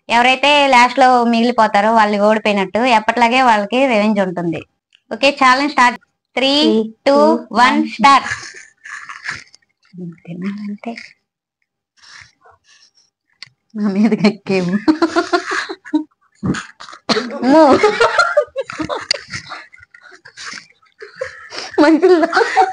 ఎవరైతే లాస్ట్ లో మిగిలిపోతారో వాళ్ళు ఓడిపోయినట్టు ఎప్పట్లాగే వాళ్ళకి రివెంజ్ ఉంటుంది okay challenge start three two one start తినాలంటే నా మీద ఎక్కేము మంచిదా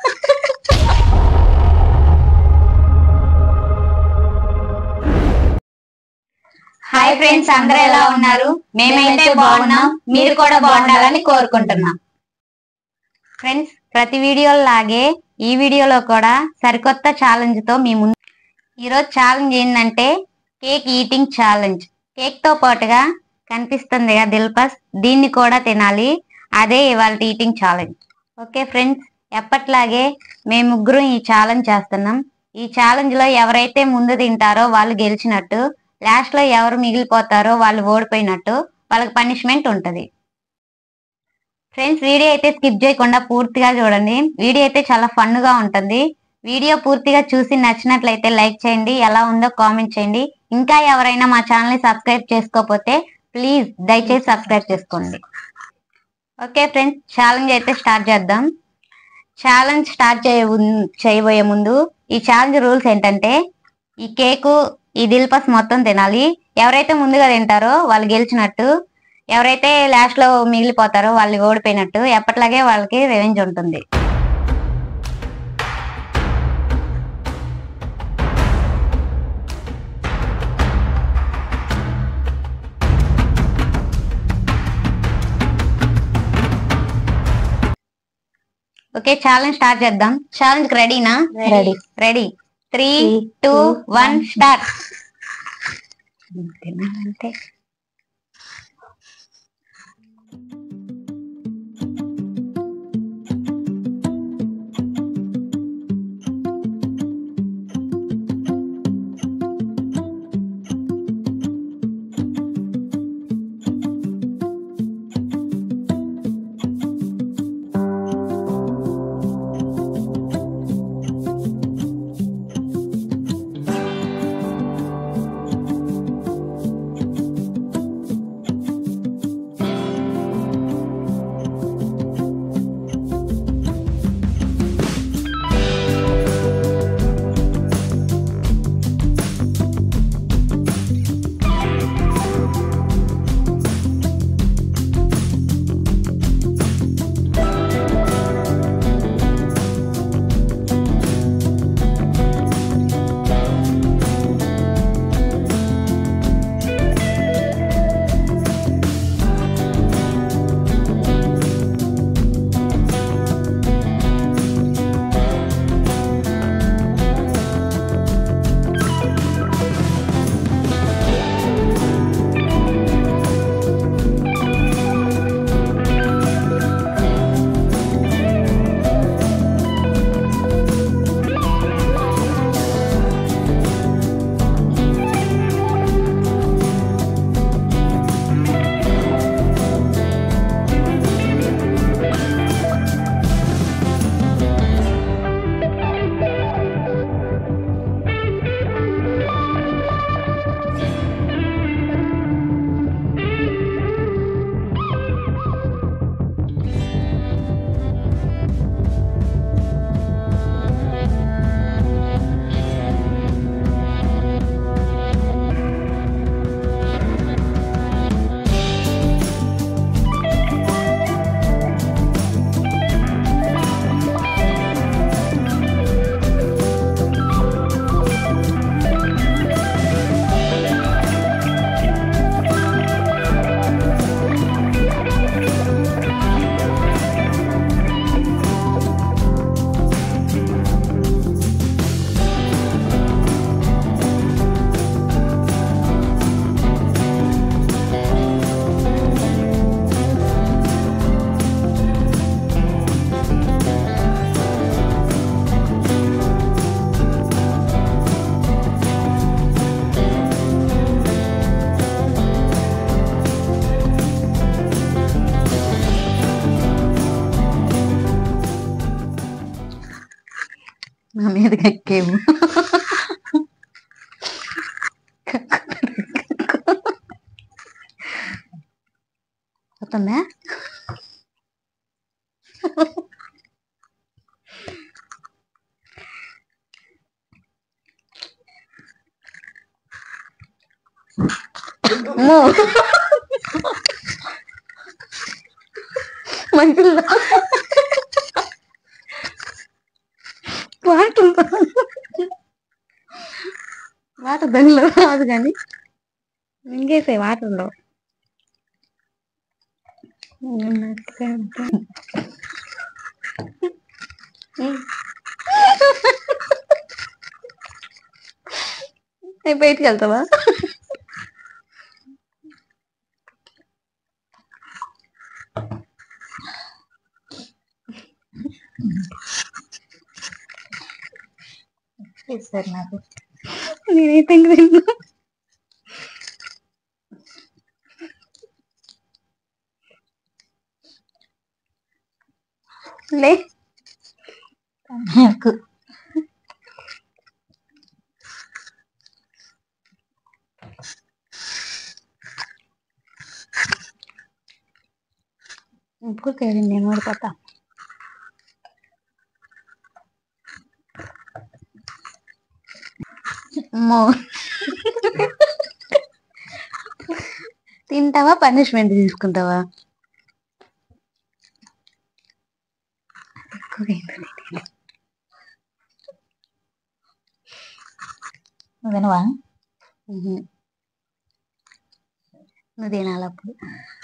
హాయ్ ఫ్రెండ్స్ అందరూ ఎలా ఉన్నారు మేమైతే బాగున్నాం మీరు కూడా బాగుండాలని కోరుకుంటున్నాం ఫ్రెండ్స్ ప్రతి వీడియో లాగే ఈ వీడియోలో కూడా సరికొత్త ఛాలెంజ్ తో మీ ముందు ఈరోజు ఛాలెంజ్ ఏంటంటే కేక్ ఈటింగ్ ఛాలెంజ్ కేక్ తో పాటుగా కనిపిస్తుంది కదా దిల్పస్ దీన్ని కూడా తినాలి అదే ఇవాళ ఈటింగ్ ఛాలెంజ్ ఓకే ఫ్రెండ్స్ ఎప్పట్లాగే మేము ముగ్గురు ఈ ఛాలెంజ్ చేస్తున్నాం ఈ ఛాలెంజ్ లో ఎవరైతే ముందు తింటారో వాళ్ళు గెలిచినట్టు లాస్ట్ లో ఎవరు మిగిలిపోతారో వాళ్ళు ఓడిపోయినట్టు వాళ్ళకి పనిష్మెంట్ ఉంటది ఫ్రెండ్స్ వీడియో అయితే స్కిప్ చేయకుండా పూర్తిగా చూడండి వీడియో అయితే చాలా ఫన్ గా ఉంటుంది వీడియో పూర్తిగా చూసి నచ్చినట్లయితే లైక్ చేయండి ఎలా ఉందో కామెంట్ చేయండి ఇంకా ఎవరైనా మా ఛానల్ ని సబ్స్క్రైబ్ చేసుకోకపోతే ప్లీజ్ దయచేసి సబ్స్క్రైబ్ చేసుకోండి ఓకే ఫ్రెండ్స్ ఛాలెంజ్ అయితే స్టార్ట్ చేద్దాం ఛాలెంజ్ స్టార్ట్ చేయ చేయబోయే ముందు ఈ ఛాలెంజ్ రూల్స్ ఏంటంటే ఈ కేకు ఈ దిల్పస్ మొత్తం తినాలి ఎవరైతే ముందుగా తింటారో వాళ్ళు గెలిచినట్టు ఎవరైతే లాస్ట్ లో మిగిలిపోతారో వాళ్ళు ఓడిపోయినట్టు ఎప్పట్లాగే వాళ్ళకి రివెంజ్ ఉంటుంది ఓకే ఛాలెంజ్ స్టార్ట్ చేద్దాం ఛాలెంజ్ రెడీనా ready ready three Three, two two, one one. Start తినాలంటే నా మీద ఎక్కేము వస్తుందా అమ్మో. మంచిదా వాటర్ వాటర్ దానిలో రాదు కానీ మింగేసే వాటర్లో నేను బయటికి వెళ్తావా ఇస్తారు నాకు నేనైతే ఇంక తిన్ను. లే నాకు ఇప్పుడు తేలింది నేను ఓడిపోతా అమ్మో తింటావా పనిష్మెంట్ తీసుకుంటావా ఎక్కువగా ఏంటో తెలియదు. నువ్వు వినవా మ్మ్. నువ్వు తినాలి అప్పుడు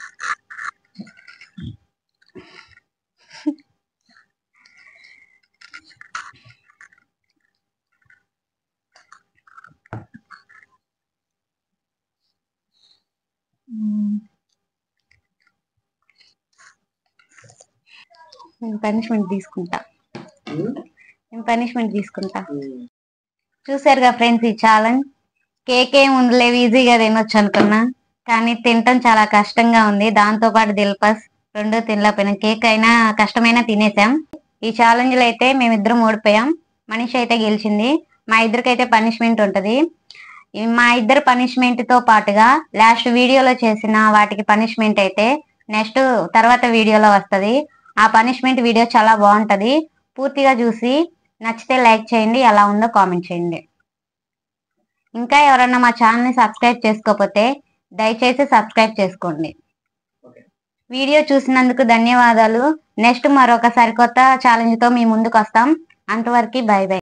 నేను పనిష్మెంట్ తీసుకుంటా నేను పనిష్మెంట్ తీసుకుంటా చూసారుగా ఫ్రెండ్స్ ఈ ఛాలెంజ్ కేక్ ఏం ఉందిలే ఈజీగా తినొచ్చు అనుకున్నా కానీ తినటం చాలా కష్టంగా ఉంది దాంతో పాటు దిల్పస్ రెండు తినలేకపోయినా కేక్ అయినా కష్టమైనా తినేసాం ఈ ఛాలెంజ్ లో అయితే మేమిద్దరం ఓడిపోయాం మనిషి అయితే గెలిచింది మా ఇద్దరికైతే పనిష్మెంట్ ఉంటది ఈ మా ఇద్దరు పనిష్మెంట్ తో పాటుగా లాస్ట్ వీడియోలో చేసిన వాటికి పనిష్మెంట్ అయితే నెక్స్ట్ తర్వాత వీడియోలో వస్తది ఆ పనిష్మెంట్ వీడియో చాలా బాగుంటది పూర్తిగా చూసి నచ్చితే లైక్ చేయండి ఎలా ఉందో కామెంట్ చేయండి ఇంకా ఎవరైనా మా ఛానల్ ని సబ్స్క్రైబ్ చేసుకోకపోతే దయచేసి సబ్స్క్రైబ్ చేసుకోండి వీడియో చూసినందుకు ధన్యవాదాలు నెక్స్ట్ మరొక సరికొత్త ఛాలెంజ్ తో మీ ముందుకు వస్తాం అంతవరకు బై బై